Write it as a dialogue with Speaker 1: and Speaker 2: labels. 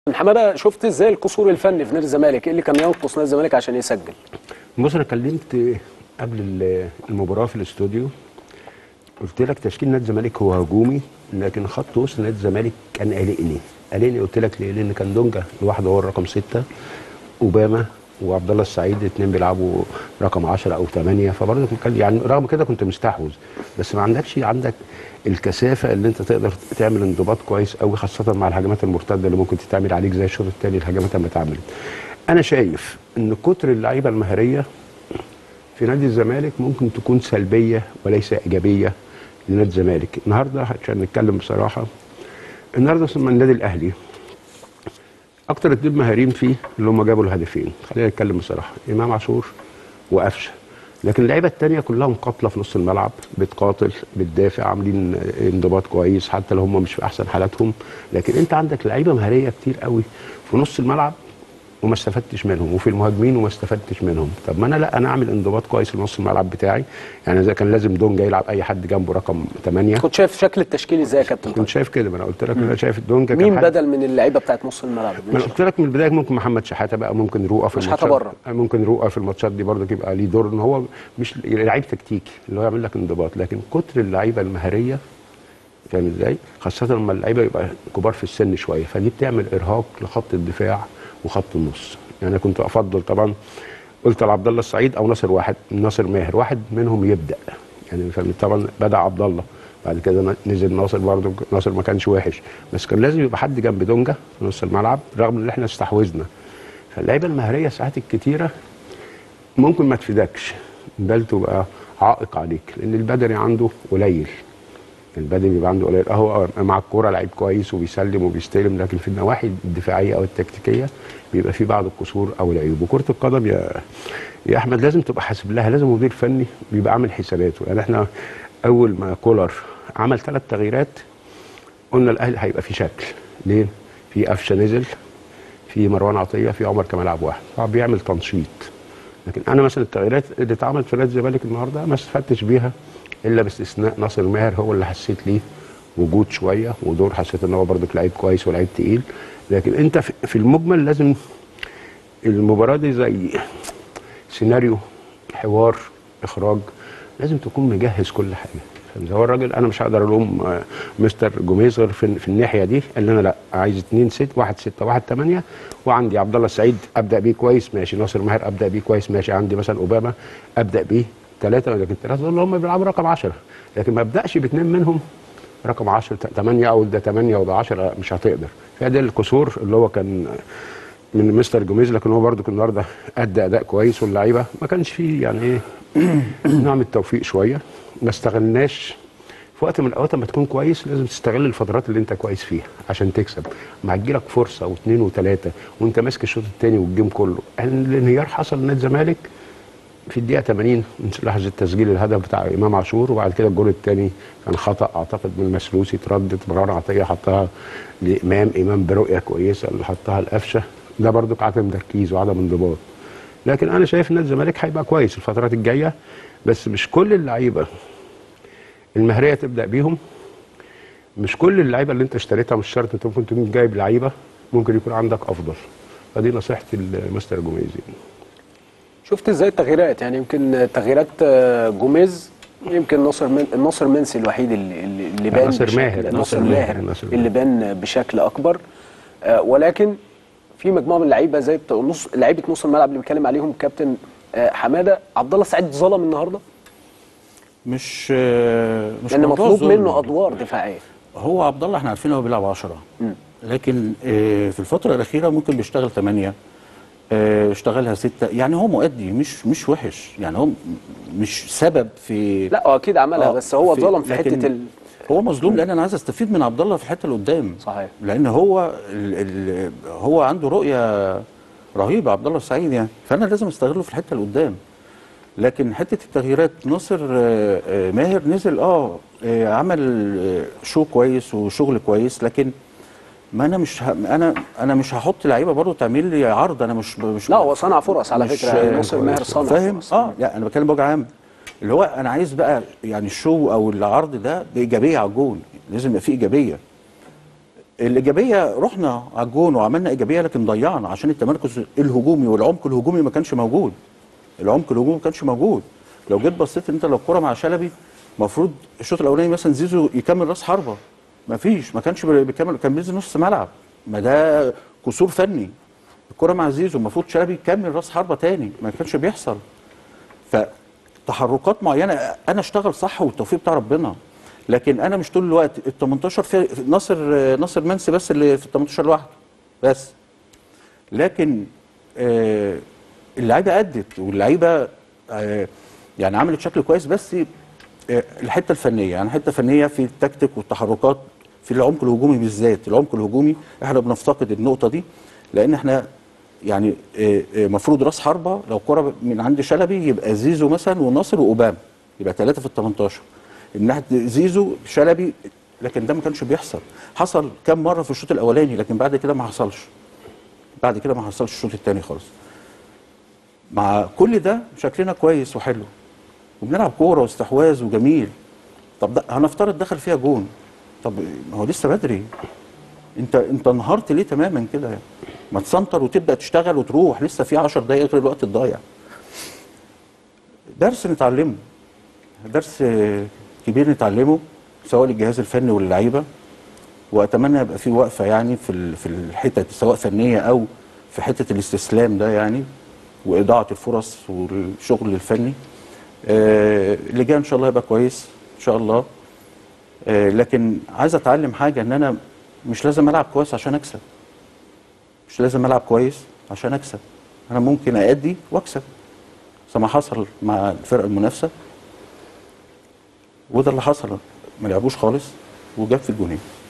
Speaker 1: حماده شفت ازاي القصور الفني في نادي الزمالك ايه اللي كان ينقص نادي الزمالك عشان يسجل
Speaker 2: بص انا كلمت قبل ال- المباراه في الاستوديو قلت لك تشكيل نادي الزمالك هو هجومي لكن خط وسط نادي الزمالك كان قلقني قلقني قلت لك ليه؟ لان كان دونجا لوحده هو الرقم سته اوباما وعبد الله السعيد الاثنين بيلعبوا رقم 10 او 8 فبرضه كان يعني رغم كده كنت مستحوذ بس ما عندكش عندك الكثافه اللي انت تقدر تعمل انضباط كويس قوي خاصه مع الهجمات المرتده اللي ممكن تتعمل عليك زي الشوط الثاني الهجمات لما اتعملت. انا شايف ان كتر اللعيبه المهريه في نادي الزمالك ممكن تكون سلبيه وليس ايجابيه لنادي الزمالك النهارده عشان نتكلم بصراحه النهارده ثم النادي الاهلي اكتر اتنين مهارين فيه اللي هم جابوا الهدفين خلينا نتكلم بصراحه امام عاشور وقفشه لكن اللعيبه التانية كلها مقاتله في نص الملعب بتقاتل بتدافع عاملين انضباط كويس حتى لو هم مش في احسن حالاتهم لكن انت عندك لعيبه مهاريه كتير قوي في نص الملعب وما استفدتش منهم وفي المهاجمين وما استفدتش منهم طب ما انا لا انا اعمل انضباط كويس في نص الملعب بتاعي يعني اذا كان لازم دونجا يلعب اي حد جنبه رقم 8
Speaker 1: كنت شايف شكل التشكيل ازاي يا كابتن
Speaker 2: كنت
Speaker 1: طارق؟
Speaker 2: شايف كده ما انا قلت لك انا شايف دونجا كان
Speaker 1: مين
Speaker 2: حد-
Speaker 1: بدل من اللعيبه بتاعت نص الملعب
Speaker 2: ما انا قلت لك من البدايه ممكن محمد شحاته بقى ممكن رؤى في
Speaker 1: شحاتة
Speaker 2: الماتشات
Speaker 1: بره.
Speaker 2: ممكن رؤى في الماتشات دي برضه يبقى ليه دور ان هو مش لعيب تكتيكي اللي هو يعمل لك انضباط لكن كتر اللعيبه المهاريه فاهم ازاي؟ خاصه لما اللعيبه يبقى كبار في السن شويه فدي بتعمل ارهاق لخط الدفاع وخط النص يعني انا كنت افضل طبعا قلت لعبد الله السعيد او ناصر واحد ناصر ماهر واحد منهم يبدا يعني فاهم طبعا بدا عبد الله بعد كده نزل ناصر برضه ناصر ما كانش وحش بس كان لازم يبقى حد جنب دونجا في نص الملعب رغم ان احنا استحوذنا فاللعيبه المهاريه ساعات الكتيره ممكن ما تفيدكش بل تبقى عائق عليك لان البدني عنده قليل البدني بيبقى عنده قليل اهو مع الكوره لعيب كويس وبيسلم وبيستلم لكن في النواحي الدفاعيه او التكتيكيه بيبقى في بعض القصور او العيوب وكره القدم يا يا احمد لازم تبقى حاسب لها لازم مدير فني بيبقى عامل حساباته يعني احنا اول ما كولر عمل ثلاث تغييرات قلنا الاهلي هيبقى في شكل ليه؟ في قفشه نزل في مروان عطيه في عمر كمال عبد الواحد هو بيعمل تنشيط لكن انا مثلا التغييرات اللي اتعملت في نادي الزمالك النهارده ما استفدتش بيها الا باستثناء ناصر ماهر هو اللي حسيت ليه وجود شويه ودور حسيت ان هو برضك لعيب كويس ولعيب تقيل لكن انت في في المجمل لازم المباراه دي زي سيناريو حوار اخراج لازم تكون مجهز كل حاجه فاهم ازاي؟ هو الراجل انا مش هقدر الوم آه، مستر جوميز غير في, في الناحيه دي قال لي انا لا عايز اثنين ست واحد ستة واحد ثمانية وعندي عبد الله السعيد ابدا بيه كويس ماشي ناصر ماهر ابدا بيه كويس ماشي عندي مثلا اوباما ابدا بيه ثلاثه لكن الثلاثه دول هم بيلعبوا رقم 10 لكن ما ابداش باثنين منهم رقم 10 8 او ده 8 وده 10 مش هتقدر فده القصور اللي هو كان من مستر جوميز لكن هو برضو النهارده ادى اداء كويس واللعيبه ما كانش فيه يعني ايه نوع من التوفيق شويه ما استغلناش في وقت من الاوقات لما تكون كويس لازم تستغل الفترات اللي انت كويس فيها عشان تكسب ما هتجيلك فرصه واثنين وثلاثه وانت ماسك الشوط الثاني والجيم كله الانهيار حصل لنادي الزمالك في الدقيقه 80 من لحظه تسجيل الهدف بتاع امام عاشور وبعد كده الجول الثاني كان خطا اعتقد من المسلوسي اتردد مروان عطيه حطها لامام امام برؤيه كويسه اللي حطها لقفشه ده برضو عدم تركيز وعدم انضباط لكن انا شايف ان الزمالك هيبقى كويس الفترات الجايه بس مش كل اللعيبه المهريه تبدا بيهم مش كل اللعيبه اللي انت اشتريتها مش شرط انت ممكن تكون جايب لعيبه ممكن يكون عندك افضل فدي نصيحتي لمستر جوميز يعني.
Speaker 1: شفت ازاي التغييرات يعني يمكن تغييرات آه، جوميز يمكن ناصر من ناصر منسي الوحيد اللي اللي اللي بان
Speaker 2: ناصر
Speaker 1: بشكل-
Speaker 2: ماهر،
Speaker 1: ناصر
Speaker 2: ناصر
Speaker 1: ماهر
Speaker 2: ماهر، ناصر
Speaker 1: اللي بان بشكل اكبر آه، ولكن في مجموعه من اللعيبه زي بتوع نص لعيبه نص الملعب اللي بيتكلم عليهم كابتن آه، حماده عبد الله السعيد ظلم النهارده
Speaker 3: مش آه، مش
Speaker 1: لان
Speaker 3: موضوع
Speaker 1: مطلوب
Speaker 3: ظلم.
Speaker 1: منه ادوار دفاعيه
Speaker 3: هو عبد الله احنا عارفين هو بيلعب 10 لكن آه، في الفتره الاخيره ممكن بيشتغل 8 اشتغلها 6 يعني هو مؤدي مش مش وحش يعني هو م- مش سبب في
Speaker 1: لا هو اكيد عملها
Speaker 3: آه،
Speaker 1: بس هو
Speaker 3: في-
Speaker 1: ظلم في
Speaker 3: لكن
Speaker 1: حته ال...
Speaker 3: هو مظلوم لان انا عايز استفيد من عبد الله في الحته اللي قدام
Speaker 1: صحيح.
Speaker 3: لان هو ال ال هو عنده رؤيه رهيبه عبد الله السعيد يعني فانا لازم استغله في الحته اللي قدام لكن حته التغييرات ناصر آه، آه، ماهر نزل اه آه، عمل آه، شو كويس وشغل كويس لكن ما انا مش ه... انا انا مش هحط لعيبه برضه تعمل لي عرض انا مش مش
Speaker 1: لا هو صنع فرص على
Speaker 3: مش-
Speaker 1: فكره يعني ناصر ماهر صنع
Speaker 3: فاهم
Speaker 1: فرص.
Speaker 3: اه لا انا بتكلم بوجه عام اللي هو انا عايز بقى يعني الشو او العرض ده بايجابيه على الجون لازم يبقى فيه ايجابيه الايجابيه رحنا على الجون وعملنا ايجابيه لكن ضيعنا عشان التمركز الهجومي والعمق الهجومي ما كانش موجود العمق الهجومي ما كانش موجود لو جيت بصيت انت لو الكره مع شلبي المفروض الشوط الاولاني مثلا زيزو يكمل راس حربه ما فيش ما كانش بيكمل كان بينزل نص ملعب ما ده قصور فني الكره مع زيزو المفروض شلبي يكمل راس حربه تاني ما كانش بيحصل فتحركات معينه انا اشتغل صح والتوفيق بتاع ربنا لكن انا مش طول الوقت ال 18 في في ناصر ناصر منسي بس اللي في ال 18 لوحده بس لكن آه اللعيبه ادت واللعيبه آه يعني عملت شكل كويس بس آه الحته الفنيه يعني الحته الفنيه في التكتيك والتحركات في العمق الهجومي بالذات العمق الهجومي احنا بنفتقد النقطه دي لان احنا يعني المفروض راس حربه لو كره من عند شلبي يبقى زيزو مثلا وناصر واوباما يبقى ثلاثه في ال 18 من ناحيه زيزو شلبي لكن ده ما كانش بيحصل حصل كام مره في الشوط الاولاني لكن بعد كده ما حصلش بعد كده ما حصلش الشوط الثاني خالص مع كل ده شكلنا كويس وحلو وبنلعب كوره واستحواذ وجميل طب ده هنفترض دخل فيها جون طب ما هو لسه بدري انت انت انهارت ليه تماما كده يعني ما تسنتر وتبدا تشتغل وتروح لسه في 10 دقائق غير الوقت الضايع درس نتعلمه درس كبير نتعلمه سواء للجهاز الفني واللعيبه واتمنى يبقى في وقفه يعني في في الحتت سواء فنيه او في حته الاستسلام ده يعني واضاعه الفرص والشغل الفني آه اللي جاي ان شاء الله يبقى كويس ان شاء الله آه لكن عايز اتعلم حاجه ان انا مش لازم العب كويس عشان اكسب مش لازم العب كويس عشان اكسب انا ممكن ادي واكسب زي ما حصل مع الفرقه المنافسه وده اللي حصل ما لعبوش خالص وجاب في الجونين